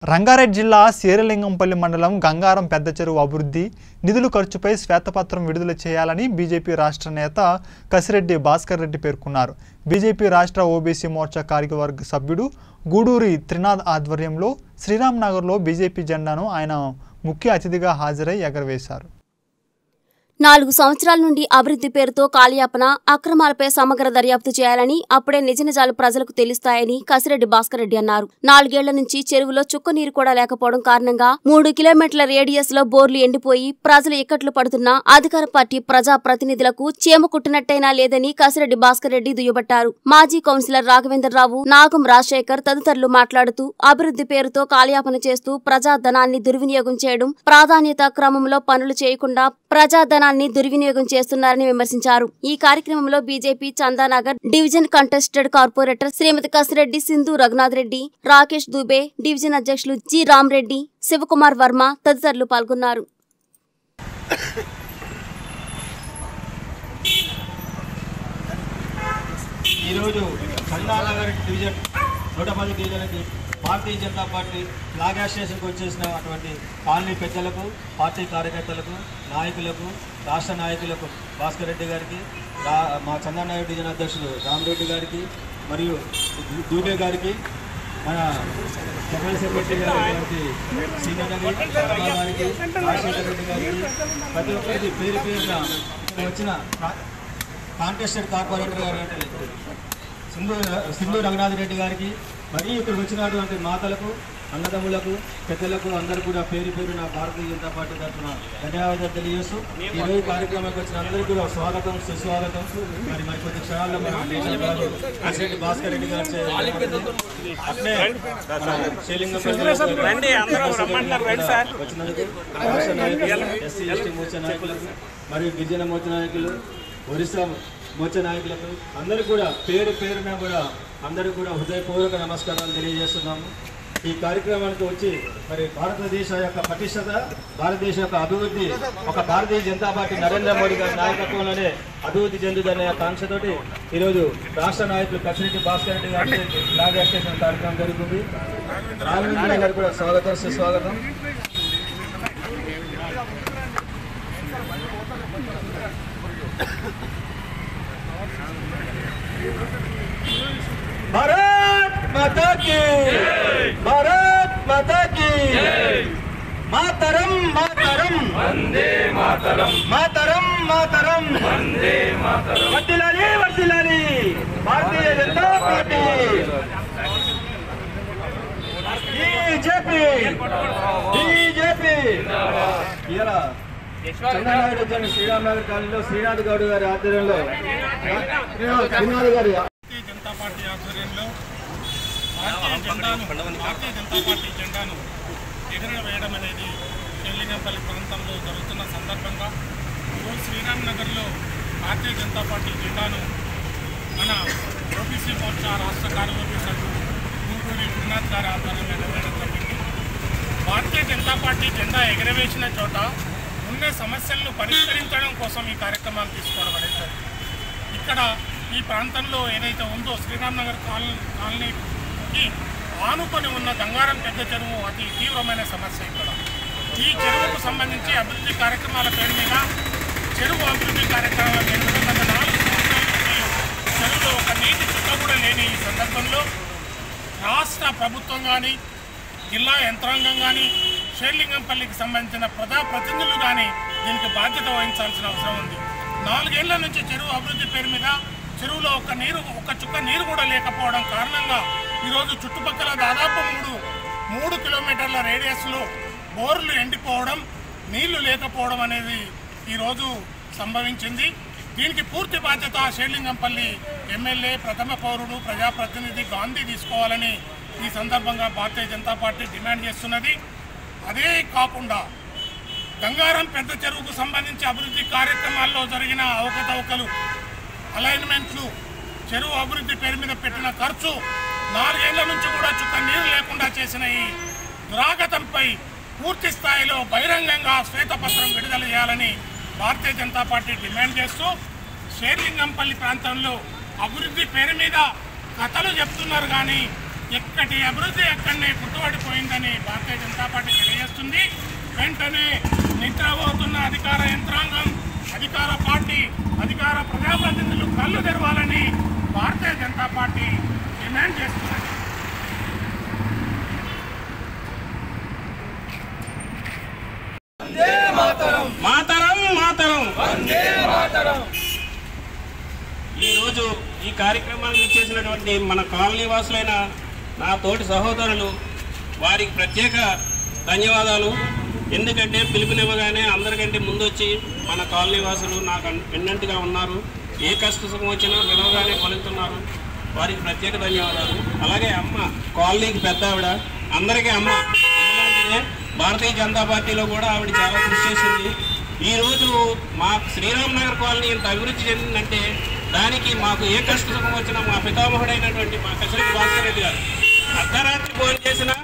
రంగారెడ్డి జిల్లా శేరలింగంపల్లి మండలం గంగారం పెద్ద చెరువు అభివృద్ధి నిధుల ఖర్చుపై శ్వేతపత్రం విడుదల చేయాలని బీజేపీ రాష్ట్ర నేత కసిరెడ్డి భాస్కర్ రెడ్డి పేర్కొన్నారు బీజేపీ రాష్ట్ర ఓబీసీ మోర్చా కార్యవర్గ సభ్యుడు గూడూరి త్రినాథ్ ఆధ్వర్యంలో శ్రీరామ్ నగర్లో బీజేపీ జెండాను ఆయన ముఖ్య అతిథిగా హాజరై ఎగరవేశారు నాలుగు సంవత్సరాల నుండి అభివృద్ధి పేరుతో కాలయాపన అక్రమాలపై సమగ్ర దర్యాప్తు చేయాలని అప్పుడే నిజ నిజాలు ప్రజలకు తెలుస్తాయని కసిరెడ్డి భాస్కర్ రెడ్డి అన్నారు నాలుగేళ్ల నుంచి చెరువులో చుక్క నీరు కూడా లేకపోవడం కారణంగా మూడు కిలోమీటర్ల రేడియస్ లో బోర్లు ఎండిపోయి ప్రజలు ఇక్కట్లు పడుతున్నా అధికార పార్టీ ప్రజా ప్రతినిధులకు చీమ కుట్టినట్టయినా లేదని కసిరెడ్డి భాస్కర్ రెడ్డి దుయ్యబట్టారు మాజీ కౌన్సిలర్ రాఘవేంద్రరావు నాగం రాజశేఖర్ తదితరులు మాట్లాడుతూ అభివృద్ధి పేరుతో కాలయాపన చేస్తూ ప్రజాధనాన్ని దుర్వినియోగం చేయడం ప్రాధాన్యత క్రమంలో పనులు చేయకుండా ప్రజాధనాన్ని దుర్వినియోగం చేస్తున్నారని విమర్శించారు ఈ కార్యక్రమంలో BJP Chandanagar division contested corporator Shrimati Kasireddy Sindhu Raghunath Reddy Rakesh Dubey division అధ్యక్షులు జి రామరెడ్డి శివకుమార్ వర్మ తదితరులు పాల్గొన్నారు ఈరోజు చందానగర్ డివిజన్ నూట పది డివిజన్కి భారతీయ జనతా పార్టీ ఫ్లాగ్ స్టేషన్కి వచ్చేసిన అటువంటి కాలనీ పెద్దలకు పార్టీ కార్యకర్తలకు నాయకులకు రాష్ట్ర నాయకులకు భాస్కర్ రెడ్డి గారికి రా మా చందానగర్ డివిజన్ అధ్యక్షులు రామరెడ్డి గారికి మరియు దూ- దూబే గారికి మన జనరల్ సెక్రటరీ గారికి శ్రీనగర్ వర్మ గారికి రాజశేఖర్ రెడ్డి గారికి ప్రతి ఒక్కరికి పేరు పేరున ఇక్కడ వచ్చిన కా- కాంటెస్టెడ్ కార్పొరేటర్ గారు అంటే సింధు సింధు రంగనాథ్ రెడ్డి గారికి మరియు ఇక్కడ వచ్చినటువంటి మాతలకు అన్నదమ్ములకు పెద్దలకు అందరూ కూడా పేరు పేరు నా భారతీయ జనతా పార్టీ తరఫున ధన్యవాదాలు తెలియజేస్తూ ఈ రోజు కార్యక్రమానికి వచ్చిన అందరికీ కూడా స్వాగతం సుస్వాగతం మరి మరి కొద్ది క్షణాల్లో మన నేషనల్ గారు ప్రెసిడెంట్ భాస్కర్ రెడ్డి గారు చే- అట్లే మన శ్రీలింగం వచ్చినందుకు రాష్ట్ర నాయకులు ఎస్సీ ఎస్టీ మోర్చా నాయకులకు మరియు గిరిజన మోర్చా నాయకులు ఒరిస్సా మోర్చా నాయకులకు అందరూ కూడా పేరు పేరున కూడా అందరూ కూడా హృదయపూర్వక నమస్కారాలు తెలియజేస్తున్నాము ఈ కార్యక్రమానికి వచ్చి మరి భారతదేశ యొక్క పటిష్టత భారతదేశ యొక్క అభివృద్ధి ఒక భారతీయ జనతా పార్టీ నరేంద్ర మోడీ గారి నాయకత్వంలోనే అభివృద్ధి చెందుదనే కాంక్షతోటి ఈరోజు రాష్ట్ర నాయకులు కసిరెడ్డి భాస్కర్ రెడ్డి గారి ఫ్లాగ్ యాక్టేషన్ కార్యక్రమం జరుగుతుంది రాఘవేంద్ర గారు కూడా స్వాగతం సుస్వాగతం భారత్ మాతా కీ భారత్ మాతా కీ మాతరం మాతరం వందే మాతరం మాతరం మాతరం వందే మాతరం వర్ధిల్లాలి వర్ధిల్లాలి Bharatiya Janata party BJP BJP ఇలా చంద్రనాయుడు వచ్చాను శ్రీరామ్ నగర్ కాలనీలో శ్రీనాథ్ గౌడ్ గారి ఆధ్వర్యంలో శ్రీనాథ్ గారి భారతీయ జనతా పార్టీ ఆధ్వర్యంలో భారతీయ జెండాను భారతీయ జనతా పార్టీ జెండాను ఎగురడ వేయడం అనేది చెల్లిగంపల్లి ప్రాంతంలో జరుగుతున్న సందర్భంగా ఈరోజు శ్రీరామ్ నగర్లో భారతీయ జనతా పార్టీ జెండాను మన ఓబీసీ మోర్చా రాష్ట్ర కార్యవర్గ సభ్యుడు గుంటూరి వినాథ్ గారి ఆధ్వర్యంలో ఎగరవేయడం జరిగింది భారతీయ జనతా పార్టీ జెండా ఎగరవేసిన చోట ఉన్న సమస్యలను పరిష్కరించడం కోసం ఈ కార్యక్రమాలు తీసుకోవడం అనేది జరిగింది. ఇక్కడ ఈ ప్రాంతంలో ఏదైతే ఉందో శ్రీరామ్ నగర్ కాలనీ కాలనీకి ఆనుకొని ఉన్న గంగారం పెద్ద చెరువు అతి తీవ్రమైన సమస్య ఇక్కడ ఈ చెరువుకు సంబంధించి అభివృద్ధి కార్యక్రమాల పేరు మీద చెరువు అభివృద్ధి కార్యక్రమాల పేరు మీద గత నాలుగు సంవత్సరాల నుంచి చెరువులో ఒక నీటి చుక్క కూడా లేని ఈ సందర్భంలో రాష్ట్ర ప్రభుత్వం కానీ జిల్లా యంత్రాంగం కానీ షేర్లింగంపల్లికి సంబంధించిన ప్రజాప్రతినిధులు కానీ దీనికి బాధ్యత వహించాల్సిన అవసరం ఉంది నాలుగేళ్ల నుంచి చెరువు అభివృద్ధి పేరు మీద చెరువులో ఒక నీరు ఒక చుక్క నీరు కూడా లేకపోవడం కారణంగా ఈరోజు చుట్టుపక్కల దాదాపు మూడు మూడు కిలోమీటర్ల రేడియస్లో బోర్లు ఎండిపోవడం నీళ్లు లేకపోవడం అనేది ఈరోజు సంభవించింది దీనికి పూర్తి బాధ్యత షేర్లింగంపల్లి ఎమ్మెల్యే ప్రథమ పౌరుడు ప్రజాప్రతినిధి గాంధీ తీసుకోవాలని ఈ సందర్భంగా భారతీయ జనతా పార్టీ డిమాండ్ చేస్తున్నది అదే కాకుండా గంగారం పెద్ద చెరువుకు సంబంధించి అభివృద్ధి కార్యక్రమాల్లో జరిగిన అవకతవకలు అలైన్మెంట్లు చెరువు అభివృద్ధి పేరు మీద పెట్టిన ఖర్చు నాలుగేళ్ల నుంచి కూడా చుక్క నీరు లేకుండా చేసిన ఈ దురాగతంపై పూర్తి స్థాయిలో బహిరంగంగా శ్వేతపత్రం విడుదల చేయాలని భారతీయ జనతా పార్టీ డిమాండ్ చేస్తూ షేర్లింగంపల్లి ప్రాంతంలో అభివృద్ధి పేరు మీద కథలు చెప్తున్నారు కానీ ఎక్కడి అభివృద్ధి ఎక్కడనే పుట్టుబడిపోయిందని భారతీయ జనతా పార్టీ తెలియజేస్తుంది వెంటనే నిద్రపోతున్న అధికార యంత్రాంగం అధికార పార్టీ అధికార ప్రజాప్రతినిధులు కళ్ళు తెరవాలని భారతీయ జనతా పార్టీ డిమాండ్ చేస్తున్నది మాతరం మాతరం ఈరోజు ఈ కార్యక్రమానికి ఇచ్చేసినటువంటి మన కాలనీ వాసులైన నా తోటి సహోదరులు వారికి ప్రత్యేక ధన్యవాదాలు ఎందుకంటే పిలుపునివ్వగానే అందరికంటే ముందు వచ్చి మన కాలనీ వాసులు నాకు అన్- వెన్నంటిగా ఉన్నారు ఏ కష్ట సుఖం వచ్చినా పిలవగానే పలుకుతున్నారు వారికి ప్రత్యేక ధన్యవాదాలు అలాగే అమ్మ కాలనీకి పెద్ద ఆవిడ అందరికీ అమ్మ అమ్మలాంటిదే భారతీయ జనతా పార్టీలో కూడా ఆవిడ చాలా కృషి చేసింది ఈ రోజు మా శ్రీరామ్ నగర్ కాలనీ ఇంత అభివృద్ధి చెందిందంటే దానికి మాకు ఏ కష్ట సుఖం వచ్చినా మా పితామహుడైనటువంటి మా కసిరెడ్డి భాస్కర్ రెడ్డి గారు అర్ధరాత్రి ఫోన్ చేసినా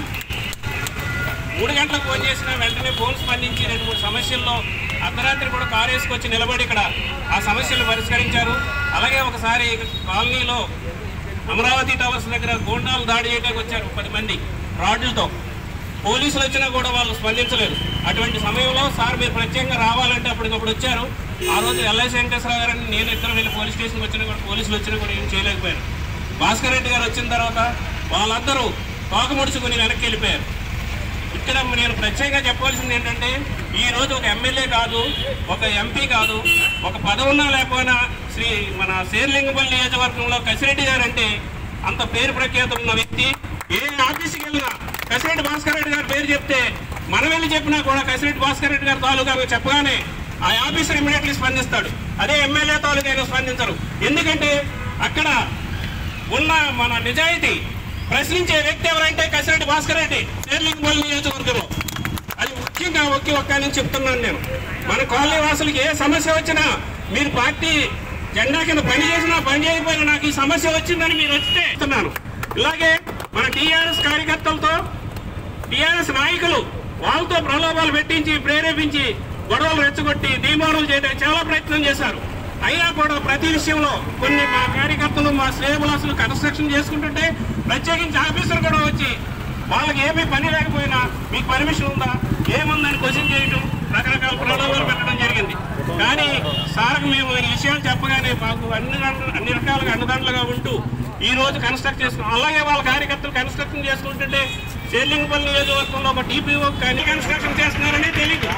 మూడు గంటలకు ఫోన్ చేసినా వెంటనే ఫోన్ స్పందించి రెండు మూడు సమస్యల్లో అర్ధరాత్రి కూడా కారు వేసుకొచ్చి నిలబడి ఇక్కడ ఆ సమస్యలు పరిష్కరించారు అలాగే ఒకసారి కాలనీలో అమరావతి టవర్స్ దగ్గర గోండాలు దాడి చేయడానికి వచ్చారు పది మంది రాడ్లతో పోలీసులు వచ్చినా కూడా వాళ్ళు స్పందించలేదు అటువంటి సమయంలో సార్ మీరు ప్రత్యేకంగా రావాలంటే అప్పటికప్పుడు వచ్చారు ఆ రోజు ఎల్ఐసి వెంకటేశ్వరరావు గారని నేను ఇద్దరు వెళ్ళి పోలీస్ స్టేషన్కి వచ్చినా కూడా పోలీసులు వచ్చినా కూడా ఏం చేయలేకపోయారు భాస్కర్ రెడ్డి గారు వచ్చిన తర్వాత వాళ్ళందరూ తోక ముడుచుకుని వెనక్కి వెళ్ళిపోయారు ఇక్కడ నేను ప్రత్యేకంగా చెప్పవలసింది ఏంటంటే ఈ రోజు ఒక ఎమ్మెల్యే కాదు ఒక ఎంపీ కాదు ఒక పదవున్నా లేకపోయినా శ్రీ మన శేర్లింగపల్లి నియోజకవర్గంలో కసిరెడ్డి గారు అంటే అంత పేరు ప్రఖ్యాతులు ఉన్న వ్యక్తి ఏ ఆఫీస్కి వెళ్ళినా కసిరెడ్డి భాస్కర్ రెడ్డి గారి పేరు చెప్తే మనం వెళ్ళి చెప్పినా కూడా కసిరెడ్డి భాస్కర్ రెడ్డి గారి తాలూకా చెప్పగానే ఆ ఆఫీసర్ ఇమీడియట్లీ స్పందిస్తాడు అదే ఎమ్మెల్యే తాలూకా స్పందించరు ఎందుకంటే అక్కడ ఉన్న మన నిజాయితీ ప్రశ్నించే వ్యక్తి ఎవరంటే కసిరెడ్డి భాస్కర్ రెడ్డి శేర్లింగపల్లి నియోజకవర్గంలో అది ముఖ్యంగా ఒకే ఒక్క నుంచి చెప్తున్నాను నేను మన కాలనీ వాసులకి ఏ సమస్య వచ్చినా మీరు పార్టీ జెండా కింద పని చేసినా పని చేయకపోయినా నాకు ఈ సమస్య వచ్చిందని మీరు వస్తే చెప్తున్నాను ఇలాగే మన టీఆర్ఎస్ కార్యకర్తలతో టీఆర్ఎస్ నాయకులు వాళ్ళతో ప్రలోభాలు పెట్టించి ప్రేరేపించి గొడవలు రెచ్చగొట్టి తీర్మానాలు చేయడానికి చాలా ప్రయత్నం చేశారు అయినా కూడా ప్రతి విషయంలో కొన్ని మా కార్యకర్తలు మా శ్రేయబులాసులు కన్స్ట్రక్షన్ చేసుకుంటుంటే ప్రత్యేకించి ఆఫీసర్ కూడా వచ్చి వాళ్ళకి ఏమీ పని లేకపోయినా మీకు పర్మిషన్ ఉందా ఏముందని క్వశ్చన్ చేయటం రకరకాల ప్రలోభాలు పెట్టడం జరిగింది కానీ సార్కు మేము ఈ విషయాలు చెప్పగానే మాకు అన్ని రకాల- అన్ని రకాలుగా అన్నదండలుగా ఉంటూ ఈ రోజు కన్స్ట్రక్ట్ చేసుకున్నాం అలాగే వాళ్ళ కార్యకర్తలు కన్స్ట్రక్షన్ చేసుకుంటుంటే చెల్లింగపల్లి నియోజకవర్గంలో ఒక టీపీఓ కానీ కన్స్ట్రక్షన్ చేస్తున్నారనే తెలియదు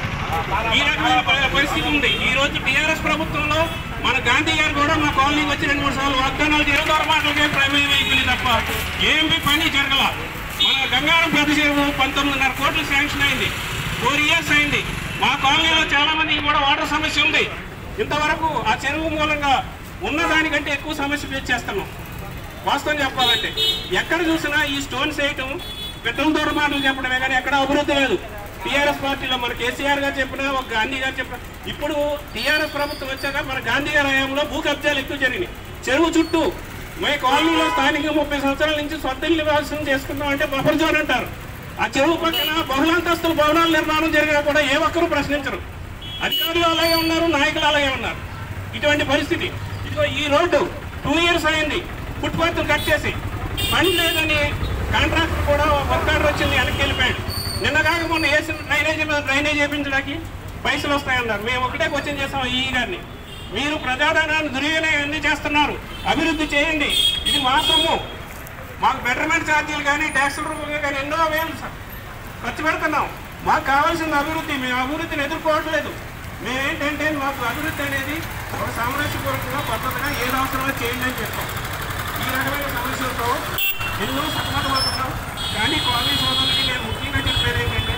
ఈ రకమైన ప- పరిస్థితి ఉంది ఈ రోజు టీఆర్ఎస్ ప్రభుత్వంలో మన గాంధీ గారు కూడా మా కాలనీకి వచ్చి రెండు మూడు సార్లు వాగ్దానాలు చేయడం మాటలకే ప్రైవేట్ అయిపోయింది తప్ప ఏమి పని జరగల మన గంగారం పెద్ద చెరువు పంతొమ్మిదిన్నర కోట్లు శాంక్షన్ అయింది ఫోర్ ఇయర్స్ అయింది మా కాలనీలో చాలా మందికి కూడా వాటర్ సమస్య ఉంది ఇంతవరకు ఆ చెరువు మూలంగా ఉన్నదానికంటే ఎక్కువ సమస్య ఫేస్ చేస్తున్నాం వాస్తవం చెప్పాలంటే ఎక్కడ చూసినా ఈ స్టోన్స్ వేయటం పెట్రోల్ దూర మాటలు చెప్పడమే కానీ ఎక్కడ అభివృద్ధి లేదు టీఆర్ఎస్ పార్టీలో మన కేసీఆర్ గారు చెప్పినా ఒక గాంధీ గారు చెప్పినా ఇప్పుడు టీఆర్ఎస్ ప్రభుత్వం వచ్చాక మన గాంధీ గారి హయాంలో భూ కబ్జాలు ఎక్కువ జరిగినాయి చెరువు చుట్టూ మీ కాలనీలో స్థానిక ముప్పై సంవత్సరాల నుంచి సొంత ఇల్లు నివాసం చేసుకున్నాం అంటే బఫర్ జోన్ అంటారు ఆ చెరువు పక్కన బహుళాంతస్తుల భవనాల నిర్మాణం జరిగినా కూడా ఏ ఒక్కరూ ప్రశ్నించరు అధికారులు అలాగే ఉన్నారు నాయకులు అలాగే ఉన్నారు ఇటువంటి పరిస్థితి ఇదిగో ఈ రోడ్డు టూ ఇయర్స్ అయింది ఫుట్పాత్ కట్ చేసి పని లేదని కాంట్రాక్టర్ కూడా వర్క్ ఆర్డర్ వచ్చింది వెనక్కి వెళ్ళిపోయాడు నిన్న కాక మొన్న వేసిన డ్రైనేజీ మీద డ్రైనేజ్ వేయించడానికి పైసలు వస్తాయన్నారు మేము ఒకటే క్వశ్చన్ చేస్తాం ఈ గారిని మీరు ప్రజాధనాన్ని దుర్వినియోగం ఎందుకు చేస్తున్నారు అభివృద్ధి చేయండి ఇది మా సొమ్ము మాకు బెటర్మెంట్ ఛార్జీలు కానీ ట్యాక్సుల రూపంగా కానీ ఎన్నో వేలు సార్ ఖర్చు పెడుతున్నాం మాకు కావాల్సిన అభివృద్ధి మేము అభివృద్ధిని ఎదుర్కోవట్లేదు మేమేంటంటే మాకు అభివృద్ధి అనేది ఒక సామరస్యపూర్వకంగా పద్ధతిగా ఏది అవసరమో చేయండి అని చెప్తాం ఈ రకమైన సమస్యలతో ఎన్నో సతమతమవుతున్నాం కానీ కాలనీ సోదరులకి నేను ముఖ్యంగా చెప్పేది ఏంటంటే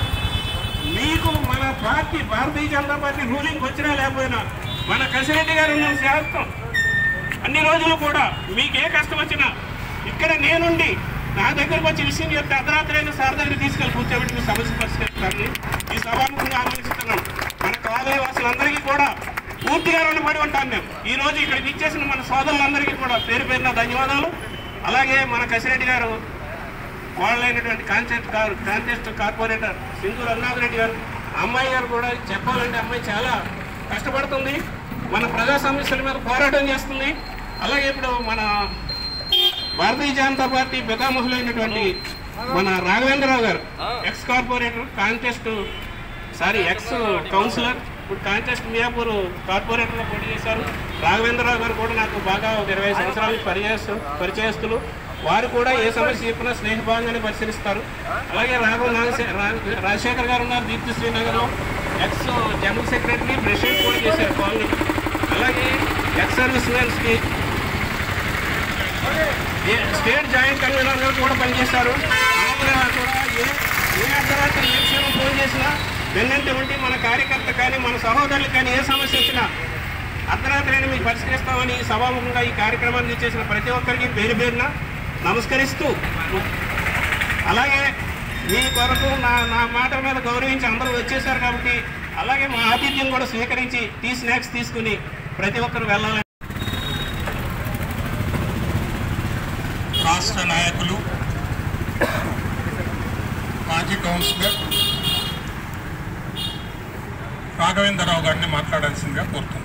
మీకు మన party Bharatiya Janata party ruling వచ్చినా లేకపోయినా మన కసిరెడ్డి గారు ఉన్న శాస్త్రం అన్ని రోజులు కూడా మీకు ఏ కష్టం వచ్చినా ఇక్కడ నేనుండి నా దగ్గరకు వచ్చి విషయం చెప్తే అర్ధరాత్రి అయినా సార్ దగ్గర తీసుకెళ్ళి కూర్చోబెట్టి మీ సమస్య పరిష్కరిస్తారని ఈ సభాముఖంగా ఆలోచిస్తున్నాం మన కాలనీ వాసులందరికీ కూడా పూర్తిగా రుణపడి ఉంటాను మేము ఈ రోజు ఇక్కడికి ఇచ్చేసిన మన సోదరులందరికీ కూడా పేరు పేరున ధన్యవాదాలు అలాగే మన కసిరెడ్డి గారు వాళ్ళైనటువంటి contest car contest corporator Sindhur Annath Reddy garu అమ్మాయి గారు కూడా చెప్పాలంటే అమ్మాయి చాలా కష్టపడుతుంది మన ప్రజా సమస్యల మీద పోరాటం చేస్తుంది అలాగే ఇప్పుడు మన భారతీయ జనతా పార్టీ పితామహులైనటువంటి మన Raghavendra Rao garu ex corporator contest sorry ex councillor ఇప్పుడు కాంటెస్ట్ మియాపూర్ కార్పొరేటర్లో పోటీ చేశారు రాఘవేంద్రరావు గారు కూడా నాకు బాగా ఒక ఇరవై సంవత్సరాల నుంచి పరిచయస్తు పరిచయస్తులు వారు కూడా ఏ సమస్య చెప్పినా స్నేహభావంగానే పరిశీలిస్తారు అలాగే రాఘవ నాగశే రా- రాజశేఖర్ గారు ఉన్నారు దీప్తి శ్రీనగర్లో ఎక్స్ జనరల్ సెక్రటరీ ప్రెసిడెంట్ కూడా చేశారు కాలనీ అలాగే ఎక్స్ సర్వీస్ మెన్స్కి ఏ- స్టేట్ జాయింట్ కన్వీనర్గా కూడా పనిచేశారు ఆయన కూడా ఏ ఏ అర్ధరాత్రి ఏ క్షణం ఫోన్ చేసినా వెన్నంటి ఉండి మన కార్యకర్త కానీ మన సహోదరులు కానీ ఏ సమస్య వచ్చినా అర్ధరాత్రి అయినా మీకు పరిష్కరిస్తామని సభాముఖంగా ఈ కార్యక్రమాన్ని చేసిన ప్రతి ఒక్కరికి పేరు పేరున నమస్కరిస్తూ అలాగే మీ కొరకు నా నా మాటల మీద గౌరవించి అందరూ వచ్చేసారు కాబట్టి అలాగే మా ఆతిథ్యం కూడా స్వీకరించి టీ స్నాక్స్ తీసుకుని ప్రతి ఒక్కరు వెళ్ళాలని రాష్ట్ర నాయకులు మాజీ కౌన్సిలర్ రాఘవేంద్రరావు గారిని మాట్లాడాల్సిందిగా కోరుతున్నాను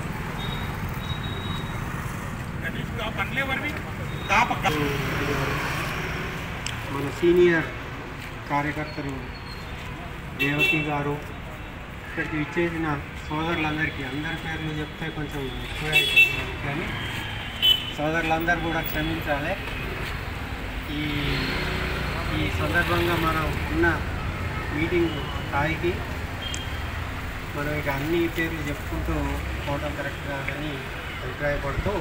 మన సీనియర్ కార్యకర్తలు రేవతి గారు ఇక్కడికి ఇచ్చేసిన సోదరులందరికీ అందరి పేర్లు చెప్తే కొంచెం ఎక్కువ అయిపోతుంది కానీ సోదరులందరూ కూడా క్షమించాలి ఈ ఈ సందర్భంగా మనం ఉన్న మీటింగ్ స్థాయికి మనం ఇక అన్ని పేర్లు చెప్పుకుంటూ పోవడం కరెక్ట్ కాదని అభిప్రాయపడుతూ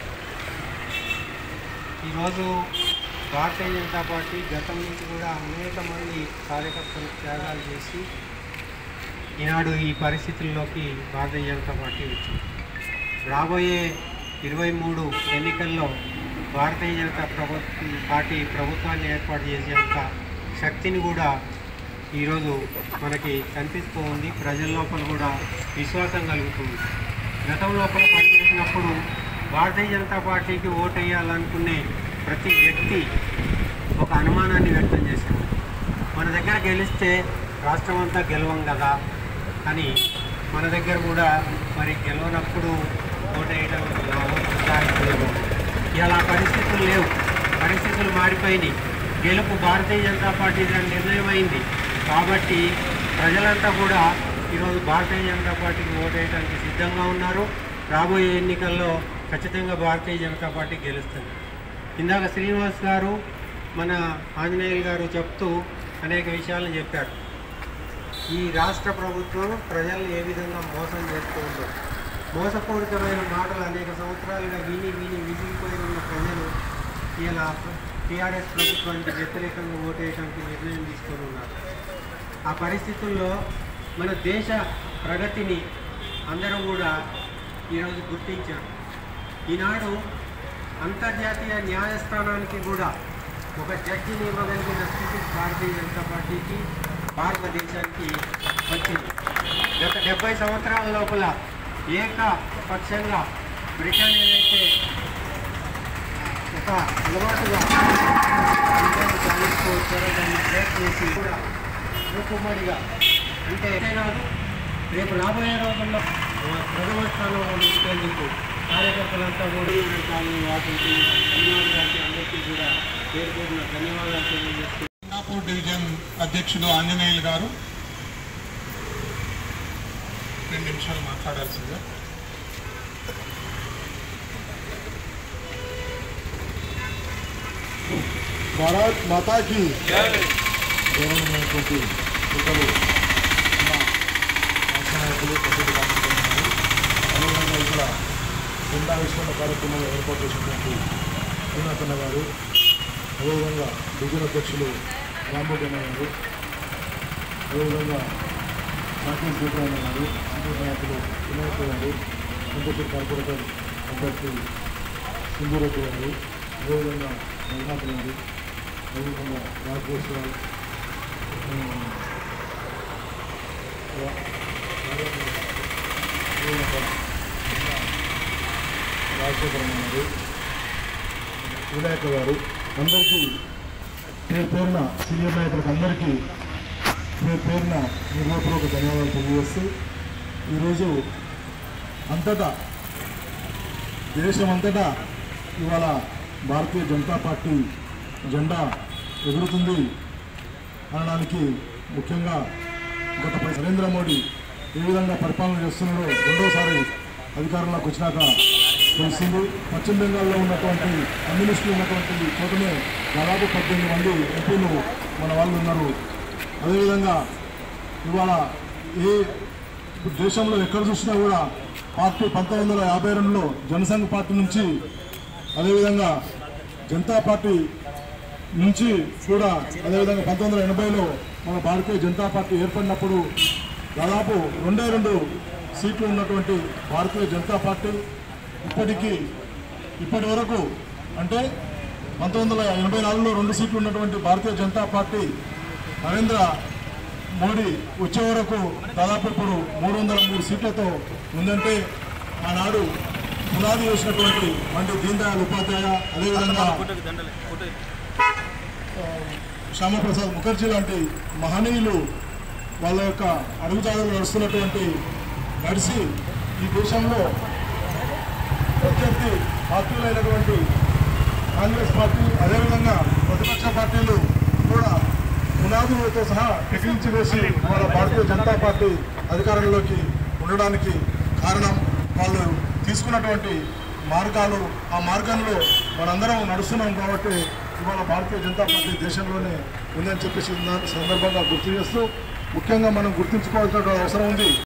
ఈరోజు భారతీయ జనతా పార్టీ గతం నుంచి కూడా అనేక మంది కార్యకర్తలు త్యాగాలు చేసి ఈనాడు ఈ పరిస్థితుల్లోకి భారతీయ జనతా పార్టీ వచ్చింది రాబోయే ఇరవై మూడు ఎన్నికల్లో భారతీయ జనతా ప్రభుత్వం పార్టీ ప్రభుత్వాన్ని ఏర్పాటు చేసేంత శక్తిని కూడా ఈరోజు మనకి కనిపిస్తూ ఉంది ప్రజల లోపల కూడా విశ్వాసం కలుగుతుంది గతం లోపల పనిచేసినప్పుడు భారతీయ జనతా పార్టీకి ఓటు వేయాలనుకునే ప్రతి వ్యక్తి ఒక అనుమానాన్ని వ్యక్తం చేశాడు మన దగ్గర గెలిస్తే రాష్ట్రం అంతా గెలవం కదా అని మన దగ్గర కూడా మరి గెలవనప్పుడు ఓటు వేయడం ఉత్సాహించలేదు ఇలా పరిస్థితులు లేవు పరిస్థితులు మారిపోయినాయి గెలుపు భారతీయ జనతా పార్టీ నిర్ణయం అయింది కాబట్టి ప్రజలంతా కూడా ఈరోజు భారతీయ జనతా పార్టీకి ఓటు వేయడానికి సిద్ధంగా ఉన్నారు రాబోయే ఎన్నికల్లో ఖచ్చితంగా భారతీయ జనతా పార్టీ గెలుస్తుంది ఇందాక శ్రీనివాస్ గారు మన ఆంజనేయులు గారు చెప్తూ అనేక విషయాలను చెప్పారు ఈ రాష్ట్ర ప్రభుత్వం ప్రజల్ని ఏ విధంగా మోసం చేస్తూ ఉందో మోసపూరితమైన మాటలు అనేక సంవత్సరాలుగా విని విని విసిగిపోయి ఉన్న ప్రజలు ఇలా టీఆర్ఎస్ ప్రభుత్వానికి వ్యతిరేకంగా ఓటేయడానికి నిర్ణయం తీసుకొని ఉన్నారు ఆ పరిస్థితుల్లో మన దేశ ప్రగతిని అందరం కూడా ఈరోజు గుర్తించారు ఈనాడు అంతర్జాతీయ న్యాయస్థానానికి కూడా ఒక జడ్జిని ఇవ్వగలిగిన స్థితి భారతీయ జనతా పార్టీకి భారతదేశానికి వచ్చింది గత డెబ్బై సంవత్సరాల లోపల ఏకపక్షంగా బ్రిటన్ ఏదైతే ఒక అలవాటుగా ఇండియాను సాధించుకోవచ్చారో దాన్ని బ్రేక్ చేసి కూడా మూకుమ్మడిగా అంటే అంతే కాదు రేపు రాబోయే రోజుల్లో ఆ, ప్రథమ స్థానంలో నిలిచేందుకు కార్యకర్తలంతా కూడా రకాలు వాటికి ధన్యవాదాలు గారికి అందరికీ కూడా పేరు పేరున ధన్యవాదాలు తెలియజేస్తూ సింగాపూర్ డివిజన్ అధ్యక్షులు ఆంజనేయులు గారు రెండు నిమిషాలు మాట్లాడాల్సిందిగా భారత్ మాతాకి గౌరవమైనటువంటి ఇద్దరు మా రాష్ట్ర నాయకులు ప్రసిద్ధ కార్యక్రమాలు అదేవిధంగా ఇక్కడ జెండా విశ్వన కార్యక్రమంలో ఏర్పాటు చేసినటువంటి శ్రీనాథన్న గారు అదేవిధంగా డివిజన్ అధ్యక్షులు రాంబోగన్న గారు అదేవిధంగా రాకేష్ గోపాలన్న గారు సీనియర్ నాయకులు వినాయక్ గారు సంతోష్ కార్పొరేటర్ అభ్యర్థి సింధురెడ్డి గారు అదేవిధంగా రఘునాథ్ గారు అదేవిధంగా రాజేశ్వరరావు రాజశేఖరమ్మ గారు వినాయక గారు అందరికీ పేరు పేరున సీనియర్ నాయకులకు అందరికీ పేరు పేరున నిర్వహపూర్వక ధన్యవాదాలు తెలియజేస్తూ ఈరోజు అంతటా దేశం అంతటా ఇవాళ భారతీయ జనతా పార్టీ జెండా ఎగురుతుంది అనడానికి ముఖ్యంగా గత ప్ర- నరేంద్ర మోడీ ఏ విధంగా పరిపాలన చేస్తున్నాడో రెండోసారి అధికారంలోకి వచ్చినాక తెలిసింది పశ్చిమ బెంగాల్లో ఉన్నటువంటి కమ్యూనిస్టులు ఉన్నటువంటి చోటనే దాదాపు పద్దెనిమిది మంది ఎంపీలు మన వాళ్ళు ఉన్నారు అదేవిధంగా ఇవాళ ఏ ఇప్పుడు దేశంలో ఎక్కడ చూసినా కూడా పార్టీ పంతొమ్మిది వందల యాభై రెండులో జనసంఘ్ పార్టీ నుంచి అదేవిధంగా జనతా పార్టీ నుంచి కూడా అదేవిధంగా పంతొమ్మిది వందల ఎనభైలో మన భారతీయ జనతా పార్టీ ఏర్పడినప్పుడు దాదాపు రెండే రెండు సీట్లు ఉన్నటువంటి భారతీయ జనతా పార్టీ ఇప్పటికీ ఇప్పటి వరకు అంటే పంతొమ్మిది వందల ఎనభై నాలుగులో రెండు సీట్లు ఉన్నటువంటి భారతీయ జనతా పార్టీ నరేంద్ర మోడీ వచ్చే వరకు దాదాపు ఇప్పుడు మూడు వందల మూడు సీట్లతో ఉందంటే ఆనాడు పునాది వేసినటువంటి పండిట్ దీన్ దయాళ్ ఉపాధ్యాయ అదేవిధంగా ఆ, శ్యామప్రసాద్ ముఖర్జీ లాంటి మహనీయులు వాళ్ళ యొక్క అడుగుజాడలు నడుస్తున్నటువంటి నడిచి ఈ దేశంలో ప్రత్యర్థి పార్టీలైనటువంటి కాంగ్రెస్ పార్టీ అదేవిధంగా ప్రతిపక్ష పార్టీలు కూడా పునాదులతో సహా ఎగిరించి వేసి వాళ్ళ భారతీయ జనతా పార్టీ అధికారంలోకి ఉండడానికి కారణం వాళ్ళు తీసుకున్నటువంటి మార్గాలు ఆ మార్గంలో మనందరం నడుస్తున్నాం కాబట్టి ఇవాళ భారతీయ జనతా పార్టీ దేశంలోనే ఉందని చెప్పేసి ఈ సందర్భంగా గుర్తు చేస్తూ ముఖ్యంగా మనం గుర్తుంచుకోవాల్సిన అవసరం ఉంది